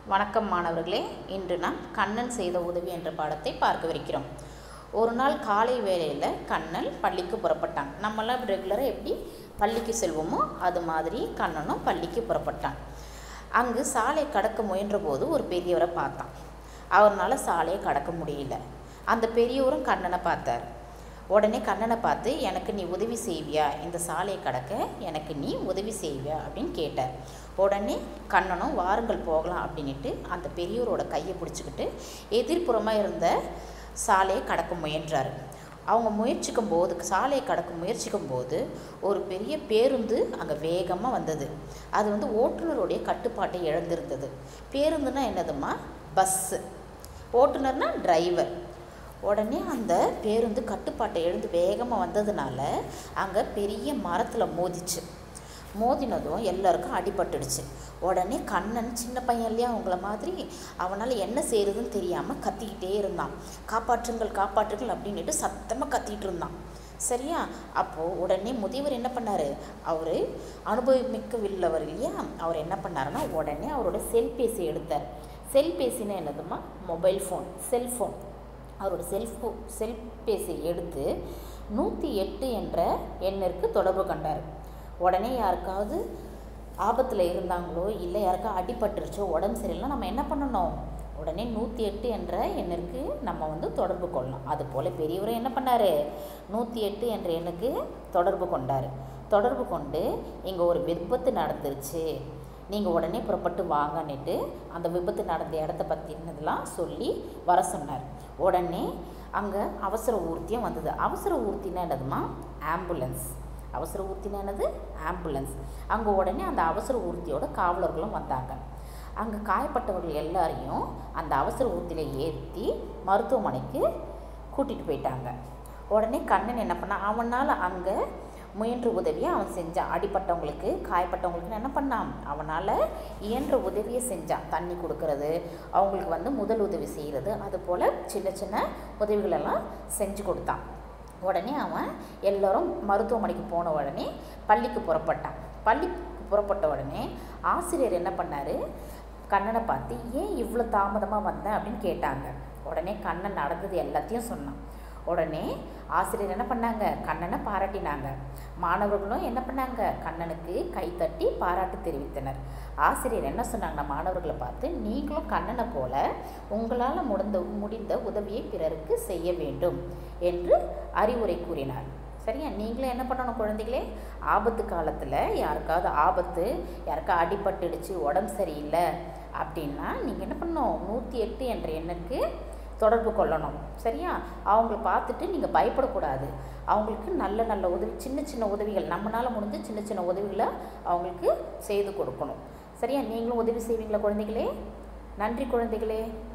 வணக்கம் மாணவர்களே இன்று நாம் கண்ணன் செய்த உதவி என்ற பாடத்தை பார்க்கவிருக்கிறோம் ஒரு நாள் காலை வேளையில் கண்ணன் பள்ளிக்கு புறப்பட்டான் நம்மளாம் ரெகுலராக எப்படி பள்ளிக்கு செல்வோமோ அது மாதிரி கண்ணனும் பள்ளிக்கு புறப்பட்டான் அங்கு சாலை கடக்க முயன்றபோது ஒரு பெரியவரை பார்த்தான் அவர்னால சாலையை கடக்க முடியல அந்த பெரியவரும் கண்ணனை பார்த்தார் உடனே கண்ணனை பார்த்து எனக்கு நீ உதவி செய்வியா இந்த சாலையை கடக்க எனக்கு நீ உதவி செய்வியா அப்படின்னு கேட்டார் உடனே கண்ணனும் வாருங்கள் போகலாம் அப்படின்ட்டு அந்த பெரியவரோட கையை பிடிச்சிக்கிட்டு எதிர்ப்புறமாக இருந்த சாலையை கடக்க முயன்றார் அவங்க முயற்சிக்கும் போது சாலையை கடக்க முயற்சிக்கும் போது ஒரு பெரிய பேருந்து அங்கே வேகமாக வந்தது அது வந்து ஓட்டுநருடைய கட்டுப்பாட்டை இழந்திருந்தது பேருந்துனா என்னதுமா பஸ்ஸு ஓட்டுநர்னா டிரைவர் உடனே அந்த பேருந்து கட்டுப்பாட்டை எழுந்து வேகமாக வந்ததுனால அங்கே பெரிய மரத்தில் மோதிச்சு மோதினதும் எல்லாருக்கும் அடிபட்டுடுச்சு உடனே கண்ணன் சின்ன பையன் இல்லையா அவங்கள மாதிரி அவனால் என்ன செய்யறதுன்னு தெரியாமல் கத்திக்கிட்டே இருந்தான் காப்பாற்றுங்கள் காப்பாற்றுங்கள் அப்படின்ட்டு சத்தமாக கத்திட்டு இருந்தான் சரியா அப்போது உடனே முதியவர் என்ன பண்ணார் அவர் அனுபவமிக்கவில்லவர் இல்லையா அவர் என்ன பண்ணாருன்னா உடனே அவரோட செல்பேசி எடுத்தார் செல்பேசின்னா என்னதுமா மொபைல் ஃபோன் செல்ஃபோன் அவரோட செல்ஃபோ செல்பேசி எடுத்து நூற்றி எட்டு என்ற எண்ணிற்கு தொடர்பு கண்டார் உடனே யாருக்காவது ஆபத்தில் இருந்தாங்களோ இல்லை யாருக்கா அடிபட்டுருச்சோ உடம்பு சரியில்லைனா நம்ம என்ன பண்ணணும் உடனே நூற்றி எட்டு என்ற எண்ணிற்கு நம்ம வந்து தொடர்பு கொள்ளலாம் அதுபோல் பெரியவரும் என்ன பண்ணார் நூற்றி எட்டு என்ற எண்ணுக்கு தொடர்பு கொண்டார் தொடர்பு கொண்டு இங்கே ஒரு விபத்து நடந்துருச்சு நீங்கள் உடனே புறப்பட்டு வாங்கன்னுட்டு அந்த விபத்து நடந்த இடத்த பற்றினதெல்லாம் சொல்லி வர சொன்னார் உடனே அங்கே அவசர ஊர்த்தியும் வந்தது அவசர ஊர்த்தினா என்னதுமா ஆம்புலன்ஸ் அவசர ஊர்த்தினா என்னது ஆம்புலன்ஸ் அங்கே உடனே அந்த அவசர ஊர்த்தியோட காவலர்களும் வந்தாங்க அங்கே காயப்பட்டவர்கள் எல்லாரையும் அந்த அவசர ஊர்த்தியில் ஏற்றி மருத்துவமனைக்கு கூட்டிகிட்டு போயிட்டாங்க உடனே கண்ணன் என்ன பண்ணான் அவனால் அங்கே முயன்ற உதவியை அவன் செஞ்சான் அடிப்பட்டவங்களுக்கு காயப்பட்டவங்களுக்கு என்ன பண்ணான் அவனால் இயன்ற உதவியை செஞ்சான் தண்ணி கொடுக்கறது அவங்களுக்கு வந்து முதல் உதவி செய்கிறது அதுபோல் சின்ன சின்ன உதவிகளெல்லாம் செஞ்சு கொடுத்தான் உடனே அவன் எல்லோரும் மருத்துவமனைக்கு போன உடனே பள்ளிக்கு புறப்பட்டான் பள்ளிக்கு புறப்பட்ட உடனே ஆசிரியர் என்ன பண்ணார் கண்ணனை பார்த்து ஏன் இவ்வளோ தாமதமாக வந்தேன் அப்படின்னு கேட்டாங்க உடனே கண்ணன் நடந்தது எல்லாத்தையும் சொன்னான் உடனே ஆசிரியர் என்ன பண்ணாங்க கண்ணனை பாராட்டினாங்க மாணவர்களும் என்ன பண்ணாங்க கண்ணனுக்கு கைத்தட்டி பாராட்டு தெரிவித்தனர் ஆசிரியர் என்ன சொன்னாங்கன்னா மாணவர்களை பார்த்து நீங்களும் கண்ணனை போல உங்களால் முடிந்த முடிந்த உதவியை பிறருக்கு செய்ய வேண்டும் என்று அறிவுரை கூறினார் சரியா நீங்களும் என்ன பண்ணணும் குழந்தைகளே ஆபத்து காலத்தில் யாருக்காவது ஆபத்து யாருக்கா அடிபட்டுடுச்சு உடம்பு சரியில்லை அப்படின்னா நீங்கள் என்ன பண்ணணும் நூற்றி எட்டு என்ற எண்ணுக்கு தொடர்பு கொள்ளணும் சரியா அவங்கள பார்த்துட்டு நீங்கள் பயப்படக்கூடாது அவங்களுக்கு நல்ல நல்ல உதவி சின்ன சின்ன உதவிகள் நம்மளால் முடிஞ்ச சின்ன சின்ன உதவிகளை அவங்களுக்கு செய்து கொடுக்கணும் சரியா நீங்களும் உதவி செய்வீங்களா குழந்தைகளே நன்றி குழந்தைகளே